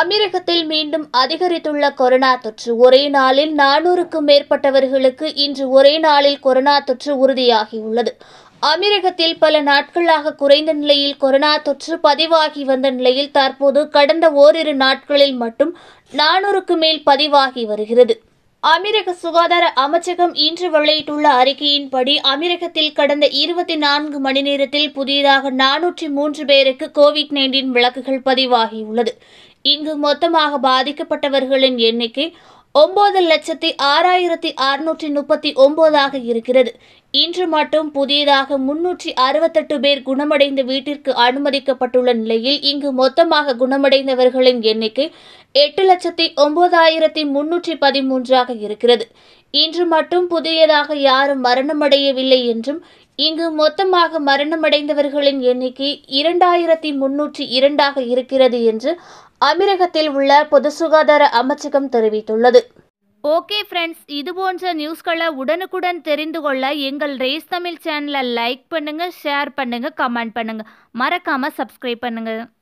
அமீரகத்தில் மீண்டும் அதிகரித்துள்ள கொரோனா தொற்று ஒரே நாளில் நானூறுக்கும் மேற்பட்டவர்களுக்கு இன்று ஒரே நாளில் கொரோனா தொற்று உறுதியாகியுள்ளது அமீரகத்தில் பல நாட்களாக குறைந்த நிலையில் கொரோனா தொற்று பதிவாகி வந்த நிலையில் தற்போது கடந்த ஓரிரு நாட்களில் மட்டும் நானூறுக்கு மேல் பதிவாகி வருகிறது அமீரக சுகாதார அமைச்சகம் இன்று வெளியிட்டுள்ள அறிக்கையின்படி அமீரகத்தில் கடந்த இருபத்தி நான்கு மணி நேரத்தில் புதியதாக நானூற்றி மூன்று பேருக்கு கோவிட் நைன்டீன் விளக்குகள் பதிவாகியுள்ளது இங்கு மொத்தமாக பாதிக்கப்பட்டவர்களின் எண்ணிக்கை ஒன்பது லட்சத்தி ஆறாயிரத்தி அறுநூற்றி முப்பத்தி ஒன்பதாக இருக்கிறது இன்று மட்டும் புதியதாக முன்னூற்றி அறுபத்தெட்டு பேர் குணமடைந்து வீட்டிற்கு அனுமதிக்கப்பட்டுள்ள நிலையில் இங்கு மொத்தமாக குணமடைந்தவர்களின் எண்ணிக்கை எட்டு லட்சத்தி ஒன்பதாயிரத்தி முன்னூற்றி பதிமூன்றாக இருக்கிறது இன்று மட்டும் புதியதாக யாரும் மரணமடையவில்லை என்றும் இங்கு மொத்தமாக மரணமடைந்தவர்களின் எண்ணிக்கை இரண்டாயிரத்தி முன்னூற்றி இரண்டாக இருக்கிறது என்று அமீரகத்தில் உள்ள பொது சுகாதார அமைச்சகம் தெரிவித்துள்ளது ஓகே ஃப்ரெண்ட்ஸ் இது போன்ற நியூஸ்களை உடனுக்குடன் தெரிந்து கொள்ள எங்கள் ரேஸ் தமிழ் சேனலை லைக் பண்ணுங்க ஷேர் பண்ணுங்க கமெண்ட் பண்ணுங்க மறக்காம சப்ஸ்கிரைப் பண்ணுங்க